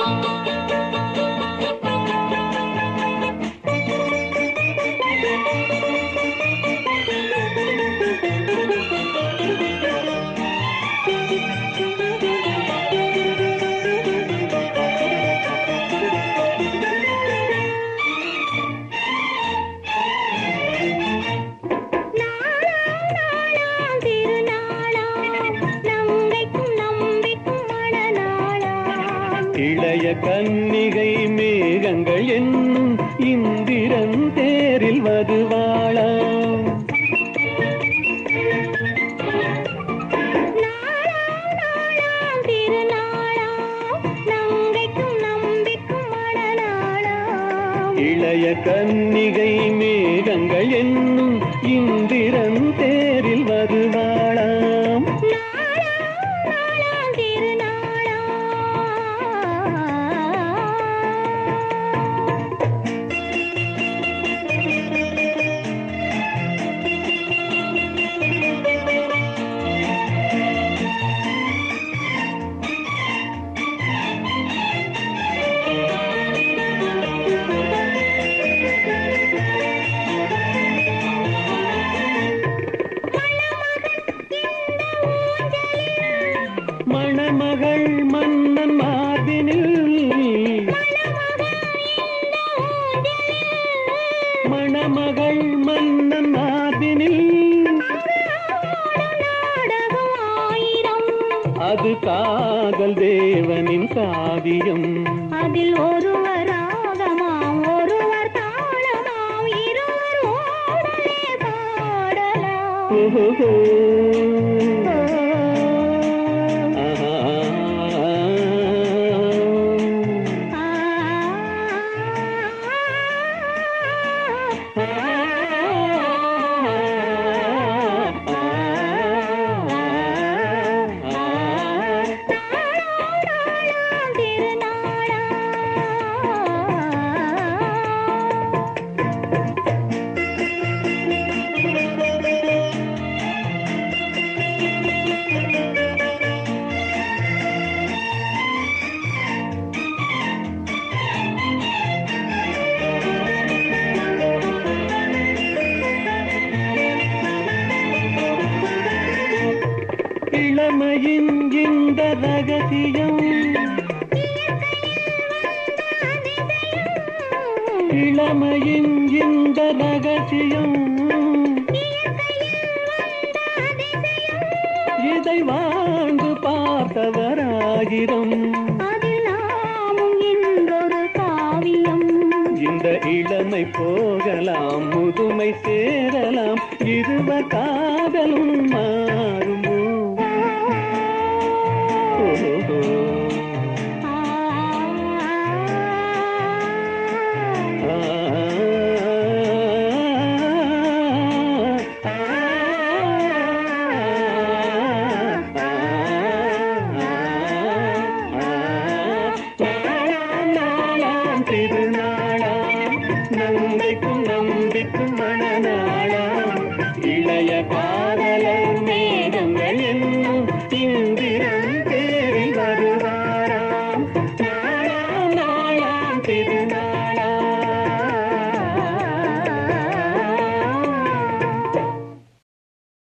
நாளாம் நாளாம் திருநாளாம் நங்கைக்கும் நம்பிக்கும் மணநாளாம் இளைய கன்னிகை மேகங்கள் என்னும் இந்திரன் தேரில் வருவாளாம் நாளாம் நாளாம் திருநாளாம் நங்கைக்கும் நம்பிக்கும் மணநாளாம் இளைய கன்னிகை மேகங்கள் என்னும் இந்திரன் தேரில் வருவாளாம் நாளாம் நாளாம் திருநாளாம் மணமகள் மன்னன் மார்பினில் மணமகள் மன்னன் மார்பினில் நாடகம் ஆயிரம் அது காதல் தேவனின் காவியம் அதில் ஒருவர் ராகமாம் ஒருவர் தாளமாம் இருவர் ஓடலே பாடலாம் ஓஹோ. ஓ, ஆஹா. ஆ, நாளாம் திருநாளாம் இளமையின் இந்த ரகசியம் இளமையின் இந்த ரகசியம் இதை வாழ்ந்து பார்த்தவராயிரம் அதில் நாமும் இன்றொரு காவியம் இந்த இளமை போகலாம் முதுமை சேரலாம் இருவர் காதலும் மாறுமோ ஓஹோ